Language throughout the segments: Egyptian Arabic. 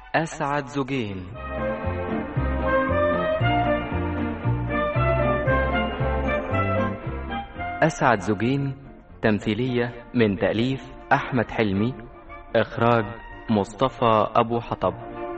أسعد زوجين أسعد زوجين تمثيلية من تأليف أحمد حلمي إخراج مصطفى أبو حطب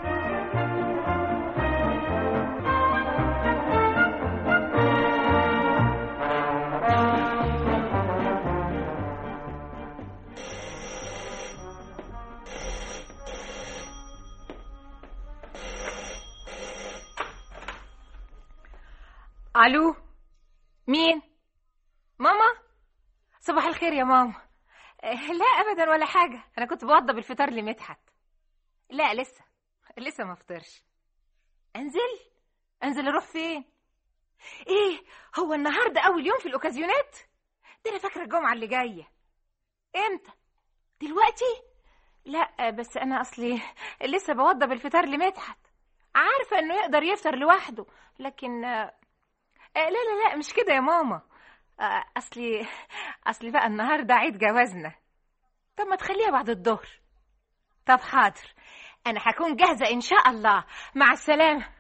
الو مين ماما صباح الخير يا ماما آه، لا ابدا ولا حاجه انا كنت بوضب الفطار لمدحت لا لسه لسه ما فطرش انزل انزل اروح فين ايه هو النهارده اول يوم في الاوكازيونات ده انا فاكره الجمعه اللي جايه امتى دلوقتي لا بس انا اصلي لسه بوضب الفطار لمدحت عارفه انه يقدر يفطر لوحده لكن آه، آه، لا لا لا مش كده يا ماما آه، اصلي اصلي بقى النهارده عيد جوازنا طب ما تخليها بعد الظهر طب حاضر انا هكون جاهزه ان شاء الله مع السلامه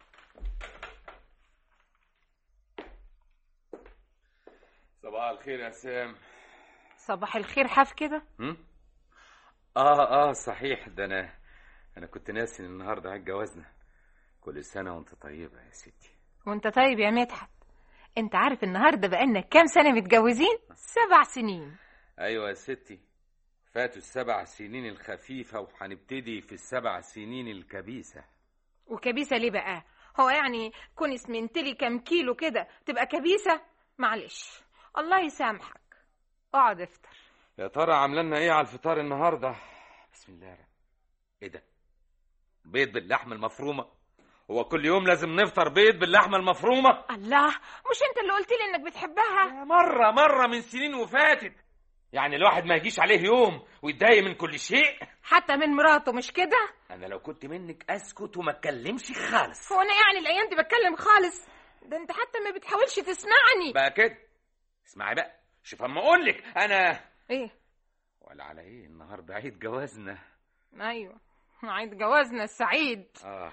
صباح الخير يا سام صباح الخير حاف كده هم؟ اه اه صحيح ده انا انا كنت ناسي ان النهارده عيد جوازنا كل سنه وانت طيبه يا ستي وانت طيب يا مدحت انت عارف النهارده بقالنا كام سنه متجوزين سبع سنين ايوه يا ستي فاتوا السبع سنين الخفيفه وهنبتدي في السبع سنين الكبيسه وكبيسه ليه بقى هو يعني كون اسمنتلي كام كيلو كده تبقى كبيسه معلش الله يسامحك اقعد افطر يا ترى عامله لنا ايه على الفطار النهارده بسم الله الرحمن ايه ده بيض باللحمه المفرومه هو كل يوم لازم نفطر بيض باللحمه المفرومه الله مش انت اللي قلت لي انك بتحبها مره مره من سنين وفاتت يعني الواحد ما يجيش عليه يوم ويتضايق من كل شيء حتى من مراته مش كده انا لو كنت منك اسكت وما اتكلمش خالص هو انا يعني الايام دي بتكلم خالص ده انت حتى ما بتحاولش تسمعني بقى كده اسمعي بقى شوف اما اقول لك انا ايه ولا على ايه النهارده عيد جوازنا ايوه عيد جوازنا السعيد اه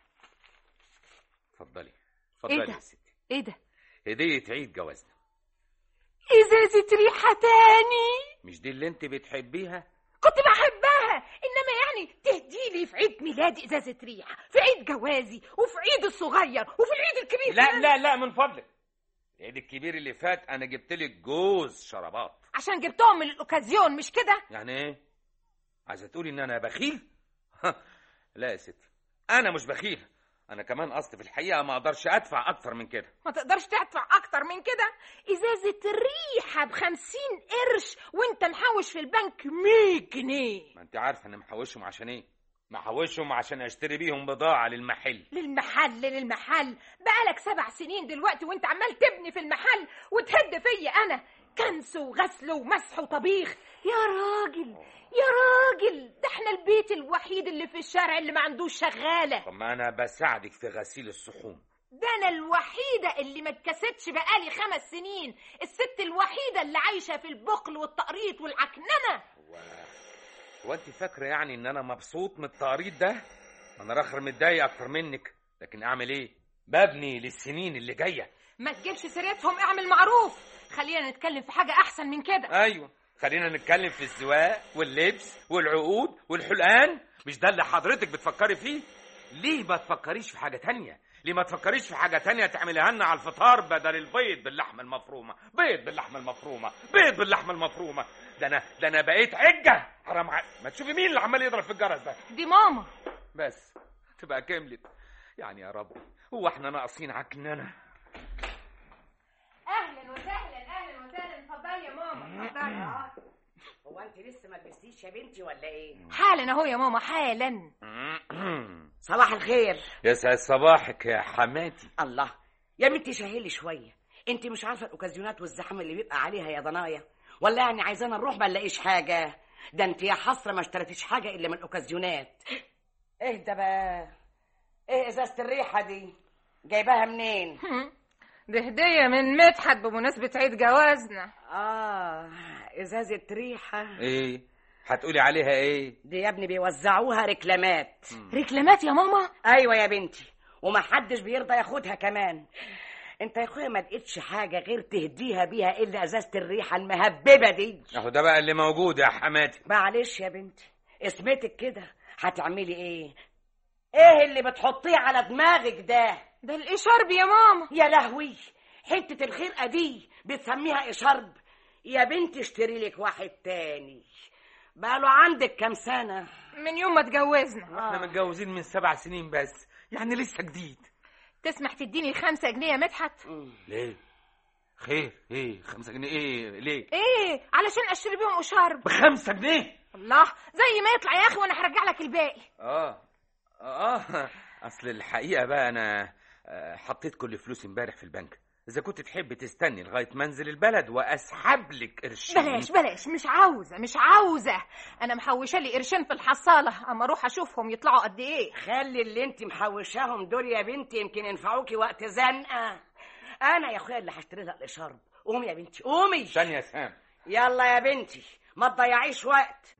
اتفضلي إيه اتفضلي ده؟ يا ستي ايه ده هديه عيد جوازنا ازازه ريحه تاني مش دي اللي انت بتحبيها كنت بحبها انما يعني تهدي لي في عيد ميلادي ازازه ريحه في عيد جوازي وفي عيد الصغير وفي العيد الكبير لا كمان. لا لا من فضلك العيد الكبير اللي فات انا جبت لك جوز شرابات عشان جبتهم من الاوكازيون مش كده يعني ايه عايزه تقولي ان انا بخيل لا يا ستي انا مش بخيل انا كمان اصل في الحقيقه ما اقدرش ادفع اكتر من كده ما تقدرش تدفع اكتر من كده ازازه ريحه بخمسين قرش وانت محوش في البنك 100 جنيه ما انت عارفه انا محوشهم عشان ايه محوشهم عشان اشتري بيهم بضاعه للمحل للمحل للمحل بقالك سبع سنين دلوقتي وانت عمال تبني في المحل وتهد فيا انا كنس وغسل ومسح وطبيخ يا راجل يا راجل ده احنا البيت الوحيد اللي في الشارع اللي ما عندوش شغاله طب ما انا بساعدك في غسيل الصحون ده انا الوحيده اللي ما اتكستش بقالي خمس سنين الست الوحيده اللي عايشه في البخل والتقريط والعكننه هو انت فاكره يعني ان انا مبسوط من التقريط ده انا راخر متضايق اكتر منك لكن اعمل ايه ببني للسنين اللي جايه ما تجيبش سيرتهم اعمل معروف خلينا نتكلم في حاجه احسن من كده ايوه خلينا نتكلم في الزواق واللبس والعقود والحلقان مش ده اللي حضرتك بتفكري فيه ليه ما تفكريش في حاجه تانية ليه ما تفكريش في حاجه تانية تعمليها لنا على الفطار بدل البيض باللحمه المفرومه بيض باللحمه المفرومه بيض باللحمه المفرومه ده انا ده انا بقيت عجه حرام ع... ما تشوفي مين اللي عمال يضرب في الجرس ده دي ماما بس تبقى كملت يعني يا رب هو احنا ناقصين عكننه اهلا وسهلا اهلا وسهلا اتفضلي يا ماما اتفضلي هو انت لسه ما لبستيش يا بنتي ولا ايه حالا اهو يا ماما حالا صباح الخير يسعد صباحك يا حماتي الله يا بنتي شهلي شويه انت مش عارفه الاوكازيونات والزحام اللي بيبقى عليها يا ضنايا ولا يعني عايزانا نروح ما نلاقيش حاجه ده انت يا حسره ما اشتريتيش حاجه الا من الاوكازيونات اهدى بقى ايه ازازه الريحه دي جايباها منين دي هديه من مدحت بمناسبه عيد جوازنا اه ازازه ريحه ايه هتقولي عليها ايه دي يا ابني بيوزعوها ركلامات ركلامات يا ماما ايوه يا بنتي ومحدش بيرضى ياخدها كمان انت يا اخويا ما لقيتش حاجه غير تهديها بيها الا ازازه الريحه المهببه دي اهو ده بقى اللي موجود يا حماتي معلش يا بنتي اسمتك كده هتعملي ايه ايه اللي بتحطيه على دماغك ده ده الإشارب يا ماما يا لهوي حته الخرقه دي بتسميها اشرب يا بنتي اشتري لك واحد تاني بقاله عندك كام سنه من يوم ما اتجوزنا احنا متجوزين من سبع سنين بس يعني لسه جديد تسمح تديني خمسة جنيه يا مدحت ليه خير ايه خمسة جنيه ايه ليه ايه علشان اشتري بيهم اشارب بخمسة جنيه الله زي ما يطلع يا اخي وانا هرجع لك الباقي اه اه اصل الحقيقه بقى انا آه، حطيت كل فلوسي امبارح في البنك اذا كنت تحب تستني لغايه منزل البلد واسحب لك قرشين بلاش بلاش مش عاوزة مش عاوزة انا محوشة لي قرشين في الحصالة اما اروح اشوفهم يطلعوا قد ايه خلي اللي انت محوشاهم دول يا بنتي يمكن ينفعوكي وقت زنقه انا يا اخويا اللي هشتري لها الاشارب قومي يا بنتي قومي ثانيه يا سام يلا يا بنتي ما تضيعيش وقت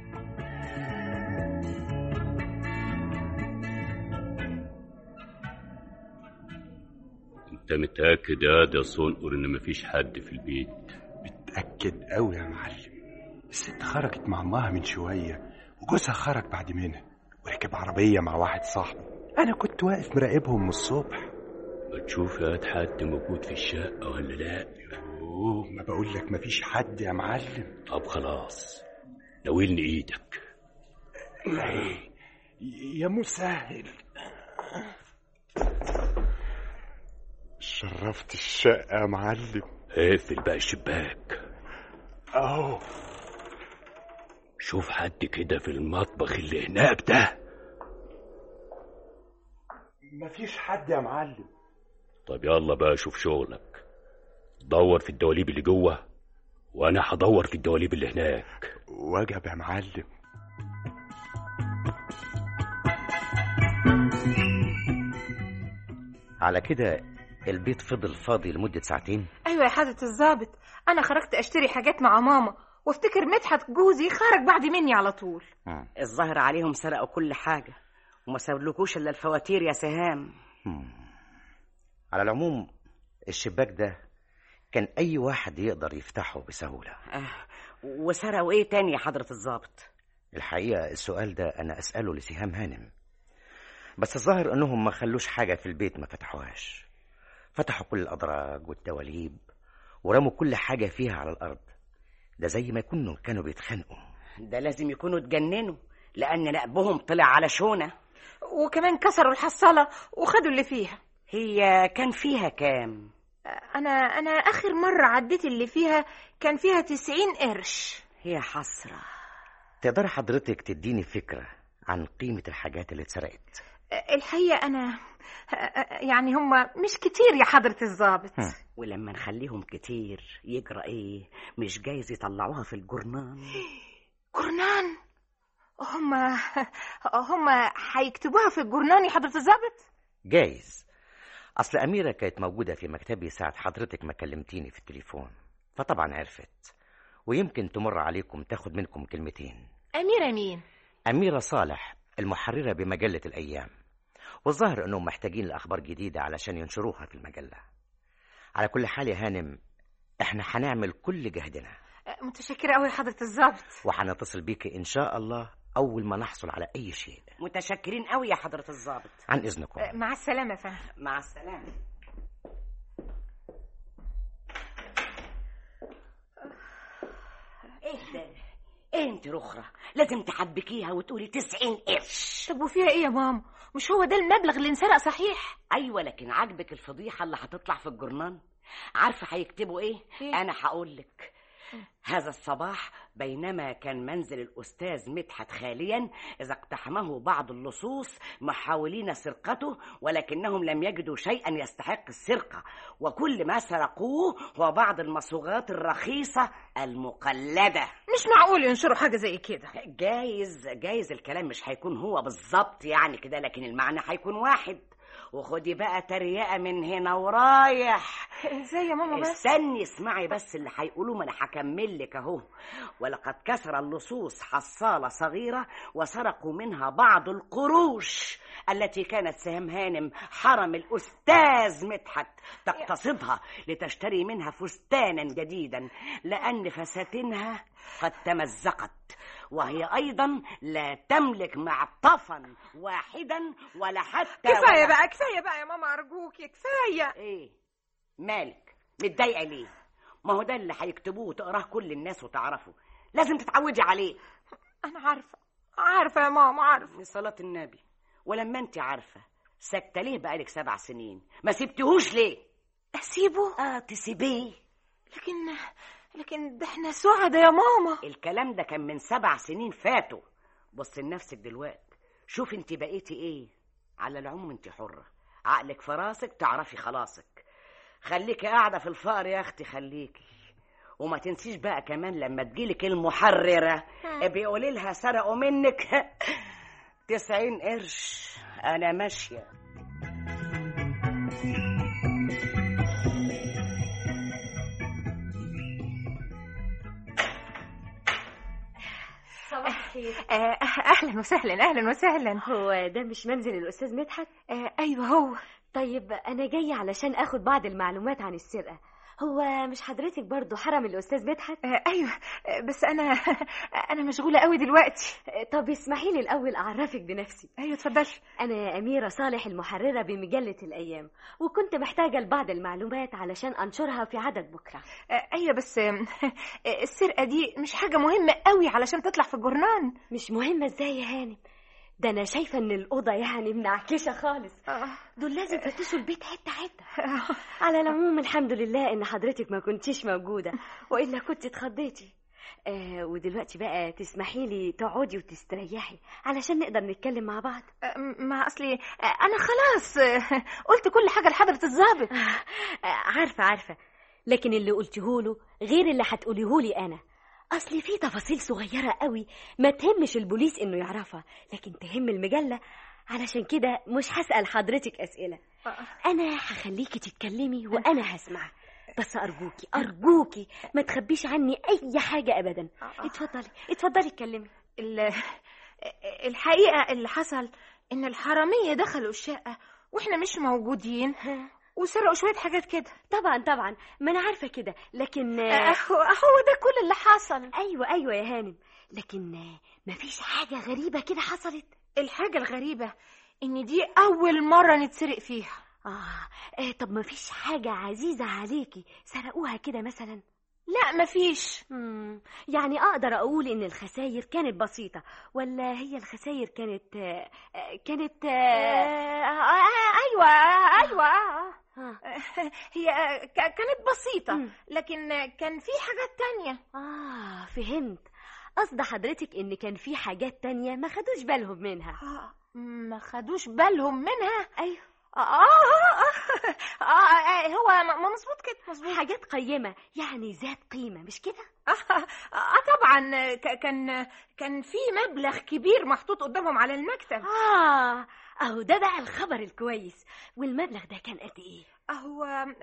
انت متأكد يا ده صنقر ان مفيش حد في البيت متأكد أوي يا معلم الست خرجت مع أمها من شوية وجوزها خرج بعد منها وركب عربية مع واحد صاحبه أنا كنت واقف مراقبهم من الصبح ما تشوف يا حد موجود في الشقة ولا لا أوه ما بقول لك مفيش حد يا معلم طب خلاص ناولني ايدك إيه يا مسهل شرفت الشقة يا معلم اقفل بقى الشباك أهو شوف حد كده في المطبخ اللي هناك ده مفيش حد يا معلم طب يلا بقى شوف شغلك دور في الدواليب اللي جوه وانا هدور في الدواليب اللي هناك وجب يا معلم على كده البيت فضل فاضي لمدة ساعتين ايوه يا حضرة الظابط انا خرجت اشتري حاجات مع ماما وافتكر مدحت جوزي خرج بعد مني على طول الظاهر عليهم سرقوا كل حاجه وما سابلكوش الا الفواتير يا سهام على العموم الشباك ده كان أي واحد يقدر يفتحه بسهولة آه، وسرقوا ايه تاني يا حضره الظابط الحقيقة السؤال ده أنا أسأله لسهام هانم بس الظاهر أنهم ما خلوش حاجة في البيت ما فتحوهاش فتحوا كل الأدراج والدواليب ورموا كل حاجة فيها على الأرض ده زي ما يكونوا كانوا بيتخانقوا ده لازم يكونوا اتجننوا لان نقبهم طلع على شونه وكمان كسروا الحصالة وخدوا اللي فيها هي كان فيها كام انا انا اخر مرة عديت اللي فيها كان فيها تسعين قرش هي حسره تقدر حضرتك تديني فكرة عن قيمة الحاجات اللي اتسرقت الحقيقة انا يعني هما مش كتير يا حضرة الظابط ولما نخليهم كتير يجرى ايه مش جايز يطلعوها في الجرنان جرنان هما هما هيكتبوها في الجرنان يا حضرة الظابط جايز أصل أميرة كانت موجودة في مكتبي ساعة حضرتك ما كلمتيني في التليفون فطبعا عرفت ويمكن تمر عليكم تاخد منكم كلمتين أميرة مين؟ أميرة صالح المحررة بمجلة الأيام والظاهر أنهم محتاجين لأخبار جديدة علشان ينشروها في المجلة على كل حال يا هانم احنا هنعمل كل جهدنا متشكرة أوي يا حضرة الظابط وهنتصل بيك إن شاء الله أول ما نحصل على أي شيء متشكرين قوي يا حضره الظابط عن إذنكم مع السلامة يا فندم مع السلامه ايه ده ايه انت رخرة لازم تحبكيها وتقولي تسعين قرش طب وفيها إيه يا ماما؟ مش هو ده المبلغ اللي انسرق صحيح؟ ايوه لكن عاجبك الفضيحه اللي هتطلع في الجرنان عارفه هيكتبوا ايه إيه؟ انا هقول لك هذا الصباح بينما كان منزل الأستاذ مدحت خاليا إذا اقتحمه بعض اللصوص محاولين سرقته ولكنهم لم يجدوا شيئا يستحق السرقة وكل ما سرقوه هو بعض المصوغات الرخيصة المقلدة مش معقول ينشروا حاجة زي كده جايز جايز الكلام مش هيكون هو بالظبط يعني كده لكن المعنى هيكون واحد وخدي بقى تريقة من هنا ورايح ازاي يا ماما بس استني اسمعي بس اللي هيقولوه ما انا هكمل لك اهو ولقد كسر اللصوص حصالة صغيرة وسرقوا منها بعض القروش التي كانت سهام هانم حرم الأستاذ مدحت تقتصدها لتشتري منها فستانا جديدا لأن فساتينها قد تمزقت وهي أيضا لا تملك معطفا واحدا ولا حتى كفايه ولا بقى كفايه بقى يا ماما ارجوكي كفايه ايه مالك متضايقه ليه ما هو ده اللي هيكتبوه وتقراه كل الناس وتعرفه لازم تتعودي عليه انا عارفه عارفه يا ماما عارفه من صلاة النبي ولما انت عارفة ساكتة ليه بقالك سبع سنين ما سبتهوش ليه اسيبه اه تسيبيه لكن لكن ده احنا سعداء يا ماما الكلام ده كان من سبع سنين فاتوا بص لنفسك دلوقتي شوف انت بقيتي ايه على العموم انت حرة عقلك في راسك تعرفي خلاصك خليكي قاعدة في الفقر يا اختي خليكي وما تنسيش بقى كمان لما تجيلك المحررة بيقولي لها سرقوا منك تسعين قرش انا ماشية صباح الخير آه، اهلا وسهلا اهلا وسهلا هو ده مش منزل الأستاذ مدحت؟ آه، ايوه هو طيب أنا جاية علشان آخد بعض المعلومات عن السرقة هو مش حضرتك برضو حرم الأستاذ مدحت؟ آه، ايوه آه، بس انا انا مشغوله قوي دلوقتي طب اسمحي لي الأول أعرفك بنفسي ايوه اتفضلي أنا أميرة صالح المحررة بمجلة الأيام وكنت محتاجة لبعض المعلومات علشان أنشرها في عدد بكرة آه، ايوه بس آه، السرقه دي مش حاجه مهمه قوي علشان تطلع في الجورنان مش مهمة إزاي يا هانم ده أنا شايفة إن الأوضة يعني منعكشة خالص آه. دول لازم يفتشوا البيت حتة حتة على العموم الحمد لله ان حضرتك ما كنتيش موجوده والا كنت اتخضيتي آه ودلوقتي بقى تسمحي لي تقعدي وتستريحي علشان نقدر نتكلم مع بعض آه، ما اصلي آه، انا خلاص آه، قلت كل حاجه لحضره الضابط آه عارفه عارفه لكن اللي قلتهوله غير اللي هتقوليهولي انا اصل في تفاصيل صغيره قوي ما تهمش البوليس انه يعرفها لكن تهم المجله علشان كده مش هسال حضرتك اسئله انا هخليكي تتكلمي وانا هسمع بس ارجوكي ارجوكي ما تخبيش عني اي حاجه ابدا اتفضلي اتفضلي اتكلمي ال- الحقيقه اللي حصل ان الحراميه دخلوا الشقه واحنا مش موجودين وسرقوا شويه حاجات كده طبعا طبعا ما انا عارفه كده لكن آه، هو هو ده كل اللي حصل ايوه ايوه يا هانم لكن مفيش حاجه غريبه كده حصلت الحاجه الغريبه ان دي اول مره نتسرق فيها آه. اه طب مفيش حاجه عزيزه عليكي سرقوها كده مثلا لا مفيش مم. يعني اقدر اقول ان الخساير كانت بسيطه ولا هي الخساير كانت آه، آه، كانت آه، آه، آه، ايوه ايوه آه. آه. هي ك- كانت بسيطه مم. لكن كان في حاجات تانية اه فهمت قصد حضرتك ان كان في حاجات تانية ما خدوش بالهم منها آه، ما خدوش بالهم منها ايوه آه, آه, آه, آه, آه هو م- م- مظبوط كده مظبوط حاجات قيمه يعني ذات قيمه مش كده آه, آه طبعا ك- كان كان في مبلغ كبير محطوط قدامهم على المكتب اه اهو ده بقى الخبر الكويس والمبلغ ده كان قد ايه هو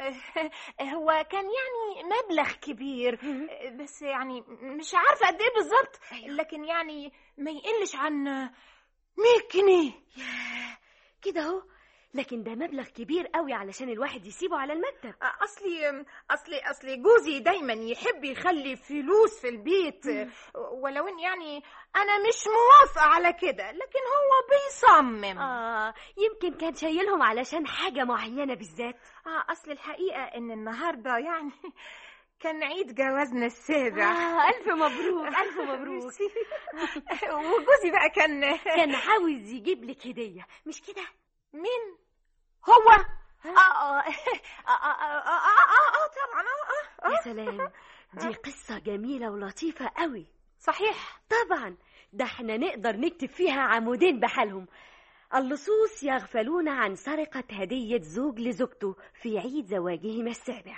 هو كان يعني مبلغ كبير بس يعني مش عارفه قد ايه بالظبط لكن يعني ما يقلش عن 100 جنيه كده اهو لكن ده مبلغ كبير قوي علشان الواحد يسيبه على المكتب اصلي اصلي اصلي جوزي دايما يحب يخلي فلوس في البيت ولو ان يعني انا مش موافقه على كده لكن هو بيصمم اه يمكن كان شايلهم علشان حاجه معينه بالذات آه اصل الحقيقه ان النهارده يعني كان عيد جوازنا السابع آه الف مبروك الف مبروك ميرسي. وجوزي بقى كان كان عاوز يجيب لك هديه مش كده مين هو اه اه اه اه اه اه اه طبعا اه اه يا سلام دي قصه جميله ولطيفه قوي صحيح طبعا ده احنا نقدر نكتب فيها عمودين بحالهم اللصوص يغفلون عن سرقة هدية زوج لزوجته في عيد زواجهما السابع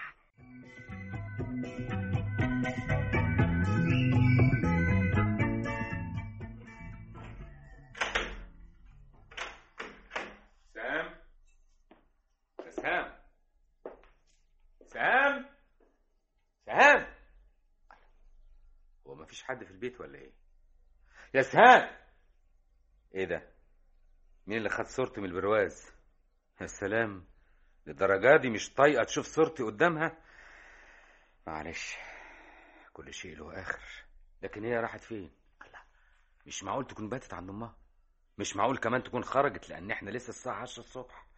سام سهام هو مفيش حد في البيت ولا ايه يا سهام ايه ده مين اللي خد صورتي من البرواز يا سلام للدرجة دي مش طايقة تشوف صورتي قدامها معلش كل شيء له آخر لكن هي راحت فين الله مش معقول تكون باتت عند أمها مش معقول كمان تكون خرجت لأن احنا لسه الساعة 10 الصبح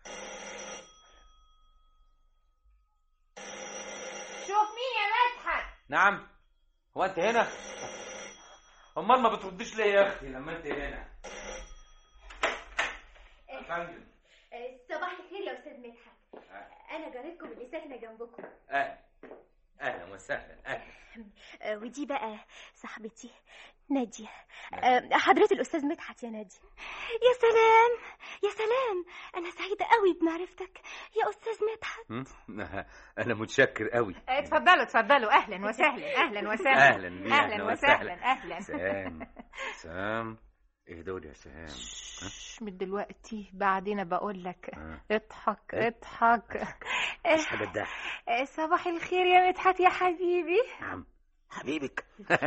شوف مين يا مدحت نعم هو أنت هنا أمال ما بترديش ليه يا أختي لما أنت هنا يا فندم صباح الخير يا استاذ مدحت انا جارتكم اللي ساكنه جنبكم أهلا أهلا وسهلا أهلا ودي بقى صاحبتي نادية آه، حضرة الأستاذ مدحت يا نادية يا سلام يا سلام أنا سعيدة قوي بمعرفتك يا أستاذ مدحت هم؟ أنا متشكر قوي اتفضلوا اتفضلوا اهلا وسهلا اهلا وسهلا أهلا بيك اهلا وسهلا اهلا سام سام إيه دول يا سام شش، من دلوقتي بعدين بقول لك آه. اضحك إيه؟ اضحك مش حاجة تضحك آه، صباح الخير يا مدحت يا حبيبي نعم حبيبك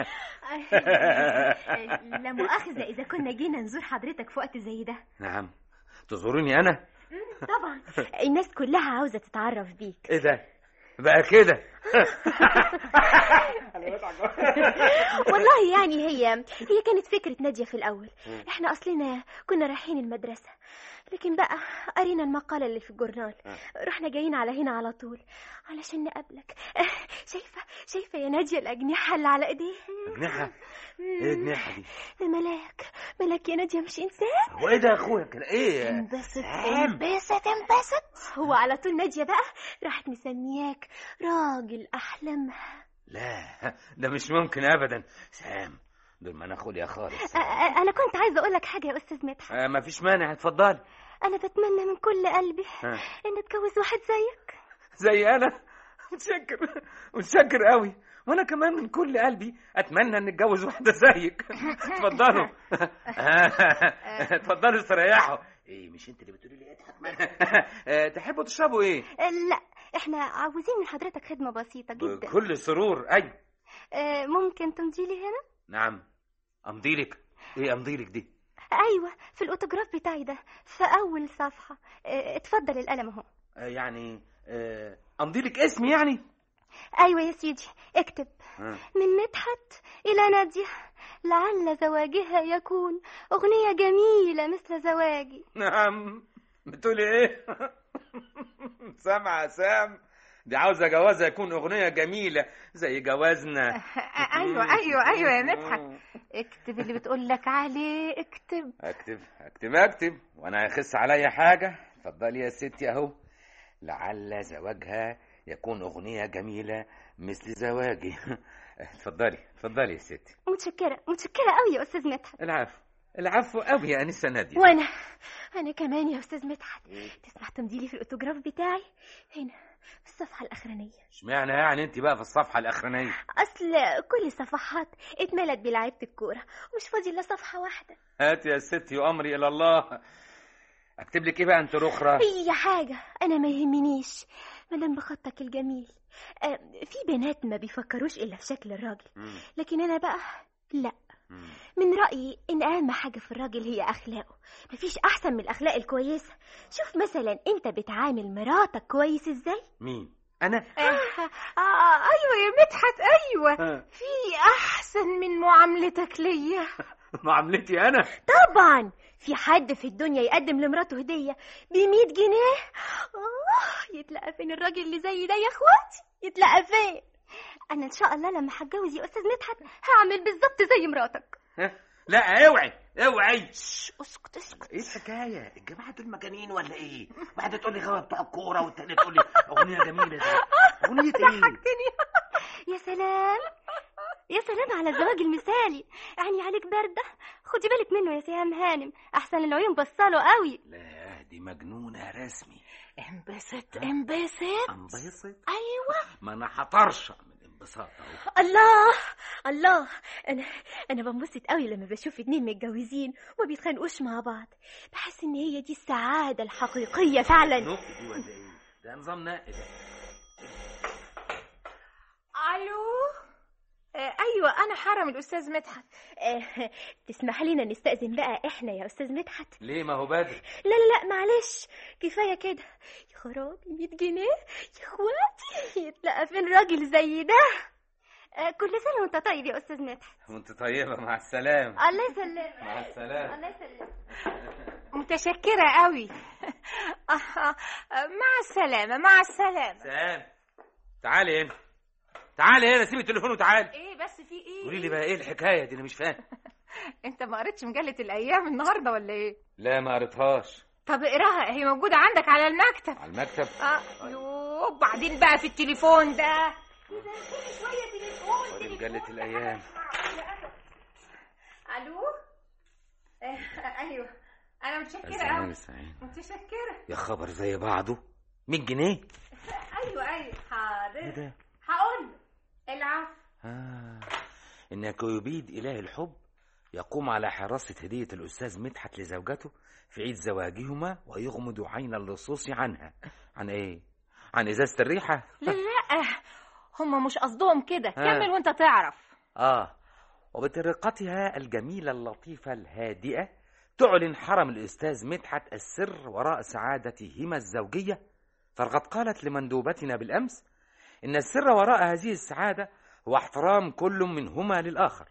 لا مؤاخذة إذا كنا جينا نزور حضرتك في وقت زي ده نعم تزوروني أنا طبعا الناس كلها عاوزة تتعرف بيك إيه ده بقى كده والله يعني هي هي كانت فكرة نادية في الأول احنا أصلنا كنا رايحين المدرسة لكن بقى قرينا المقالة اللي في الجورنال رحنا جايين على هنا على طول علشان نقابلك آه، شايفة شايفة يا نادية الأجنحة اللي على إيديه أجنحة إيه أجنحة دي ده ملاك ملاك يا نادية مش إنسان هو إيه ده يا أخويا كده إيه انبسط سام. انبسط انبسط هو على طول نادية بقى راحت مسمياك راجل أحلامها لا ده مش ممكن أبدا سام دول مناخول يا خالص أ- أ- أنا كنت عايزة أقول لك حاجة يا أستاذ مدحت آه مفيش مانع اتفضلي أنا بتمنى من كل قلبي ها. إن أتجوز واحد زيك زي انا متشكر متشكر قوي وانا كمان من كل قلبي اتمنى ان اتجوز واحده زيك اتفضلوا اتفضلوا استريحوا ايه مش انت اللي بتقولي لي اضحك آه، تحبوا تشربوا ايه أه، لا إحنا عاوزين من حضرتك خدمة بسيطة جدا بكل سرور اي أه، ممكن تمضي لي هنا نعم امضيلك ايه امضيلك دي أيوة في الأوتوجراف بتاعي ده في أول صفحة أه، اتفضل القلم أهو آه، يعني آه، امضيلك اسمي يعني أيوة يا سيدي اكتب آه. من مدحت إلى نادية لعل زواجها يكون أغنية جميلة مثل زواجي نعم بتقولي ايه سامعة يا سام دي عاوزة جوازها يكون أغنية جميلة زي جوازنا ايوه ايوه ايوه يا مدحت اكتب اللي بتقول لك عليه اكتب اكتب اكتب اكتب وانا هيخس عليا حاجة اتفضلي يا ستي اهو لعل زواجها يكون أغنية جميلة مثل زواجي اتفضلي اتفضلي يا ستي متشكرة متشكرة قوي يا أستاذ مدحت العفو العفو قوي يا أنسة نادية وأنا أنا كمان يا أستاذ مدحت تسمح تمضي لي في الأوتوجراف بتاعي هنا في الصفحة الأخرانية اشمعنى يعني انت بقى في الصفحة الأخرانية أصل كل الصفحات اتملت بلعيبة الكورة ومش فاضي إلا صفحة واحدة هات يا ستي وأمري إلى الله أكتب لك إيه بقى أنت الأخرى أي حاجة أنا ما يهمنيش مادام بخطك الجميل آه، في بنات ما بيفكروش إلا في شكل الراجل مم. لكن أنا بقى لا مم. من رأيي إن أهم حاجة في الراجل هي أخلاقه مفيش أحسن من الأخلاق الكويسة شوف مثلا أنت بتعامل مراتك كويس إزاي مين أنا آه آه ايوه يا مدحت ايوه آه. في احسن من معاملتك ليا معاملتي أنا طبعا في حد في الدنيا يقدم لمراته هدية بمية جنيه آه يتلقى فين الراجل اللي زي ده يا اخواتي يتلقى فين انا ان شاء الله لما هتجوز يا استاذ مدحت هعمل بالظبط زي مراتك ها؟ لا اوعي اوعي اسكت اسكت ايه الحكايه الجماعه دول مجانين ولا ايه واحده تقول لي غاوي بتوع الكوره والتانيه تقول لي اغنيه جميله زي اغنيه ايه يا سلام يا سلام على الزواج المثالي يعني عليك باردة خدي بالك منه يا سهام هانم احسن العيون بصاله قوي لا دي مجنونة رسمي انبسط انبسط انبسط ايوه ما انا هطرشق من الانبساط اهو الله الله انا انا بنبسط قوي لما بشوف اتنين متجوزين وما بيتخانقوش مع بعض بحس ان هي دي السعاده الحقيقيه فعلا نقط دي ولا ايه ده نظام نقي ده الو حرم الاستاذ مدحت آه، تسمح لنا نستأذن بقى احنا يا استاذ مدحت ليه ما هو بدر لا لا لا معلش كفايه كده يا خرابي 100 جنيه يا اخواتي يتلقى فين راجل زي ده آه، كل سنه وانت طيب يا استاذ مدحت وانت طيبه مع السلامه الله يسلمك مع السلامه الله يسلمك متشكره قوي مع السلامه مع السلامه سلام تعالي هنا تعالي هنا سيب التليفون وتعالي ايه بس في ايه قولي لي بقى ايه الحكايه دي انا مش فاهم انت ما قريتش مجله الايام النهارده ولا ايه لا ما قريتهاش طب اقراها هي موجوده عندك على المكتب على المكتب اه يوه وبعدين بقى في التليفون ده كده كل شويه تليفون ودي تليفون. مجله الايام الو آه، ايوه انا متشكره الزمان قوي السعيد متشكره يا خبر زي بعضه 100 جنيه ايوه ايوه ايه حاضر ده هقول له. العفو آه. إنك يبيد إله الحب يقوم على حراسة هدية الأستاذ مدحت لزوجته في عيد زواجهما ويغمض عين اللصوص عنها عن إيه؟ عن إزازة الريحة؟ لا لا هم مش قصدهم كده آه. كمل وانت تعرف آه وبطريقتها الجميلة اللطيفة الهادئة تعلن حرم الأستاذ مدحت السر وراء سعادتهما الزوجية فقد قالت لمندوبتنا بالأمس إن السر وراء هذه السعادة هو احترام كل منهما للآخر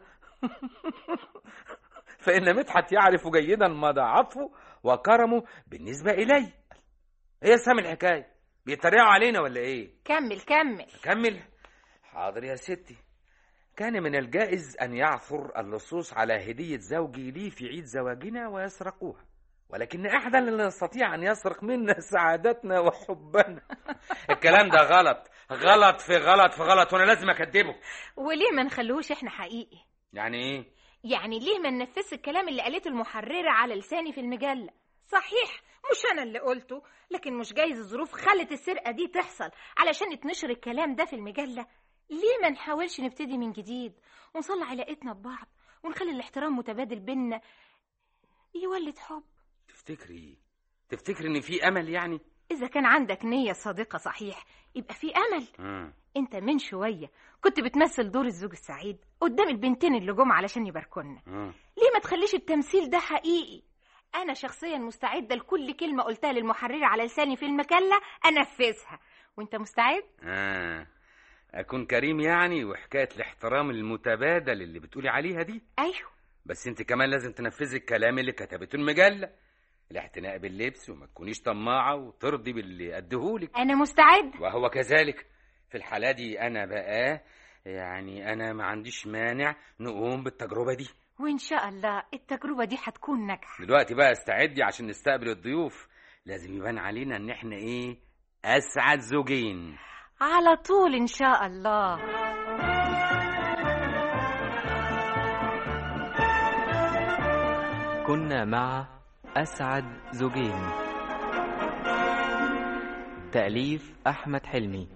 فإن مدحت يعرف جيدا مدى عطفه وكرمه بالنسبة إلي إيه يا سامي الحكاية بيتريقوا علينا ولا إيه كمل كمل كمل حاضر يا ستي كان من الجائز أن يعثر اللصوص على هدية زوجي لي في عيد زواجنا ويسرقوها ولكن أحدا لا يستطيع أن يسرق منا سعادتنا وحبنا الكلام ده غلط غلط في غلط في غلط وأنا لازم أكدبه وليه ما نخلوش احنا حقيقي يعني إيه يعني ليه ما ننفذش الكلام اللي قالته المحررة على لساني في المجلة صحيح مش أنا اللي قلته لكن مش جايز الظروف خلت السرقة دي تحصل علشان يتنشر الكلام ده في المجلة ليه ما نحاولش نبتدي من جديد ونصلح علاقتنا ببعض ونخلي الاحترام متبادل بينا يولد حب تفتكري تفتكري إن في أمل يعني إذا كان عندك نية صادقة صحيح يبقى في أمل مم. أنت من شوية كنت بتمثل دور الزوج السعيد قدام البنتين اللي جم علشان يباركونا مم. ليه ما تخليش التمثيل ده حقيقي أنا شخصيا مستعدة لكل كلمة قلتها للمحررة على لساني في المجلة أنفذها وأنت مستعد؟ آه. أكون كريم يعني وحكاية الاحترام المتبادل اللي بتقولي عليها دي أيوه بس انت كمان لازم تنفذي الكلام اللي كتبته المجلة الاعتناء باللبس وما تكونيش طماعة وترضي باللي أديهولك أنا مستعد وهو كذلك في الحالة دي أنا بقى يعني أنا ما عنديش مانع نقوم بالتجربة دي وإن شاء الله التجربة دي هتكون ناجحة دلوقتي بقى استعدي عشان نستقبل الضيوف لازم يبان علينا ان احنا ايه اسعد زوجين على طول إن شاء الله كنا مع أسعد زوجين تأليف أحمد حلمي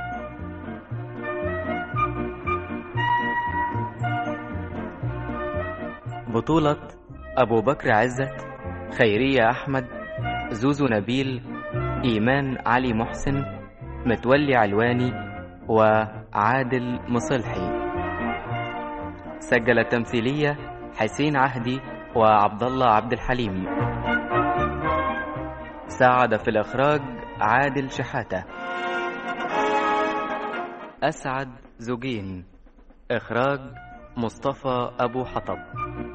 بطولة أبو بكر عزت خيرية أحمد زوزو نبيل إيمان علي محسن متولي علواني وعادل مصلحي سجل التمثيلية حسين عهدي وعبد الله عبد الحليم ساعد في الإخراج عادل شحاتة أسعد زوجين إخراج مصطفى أبو حطب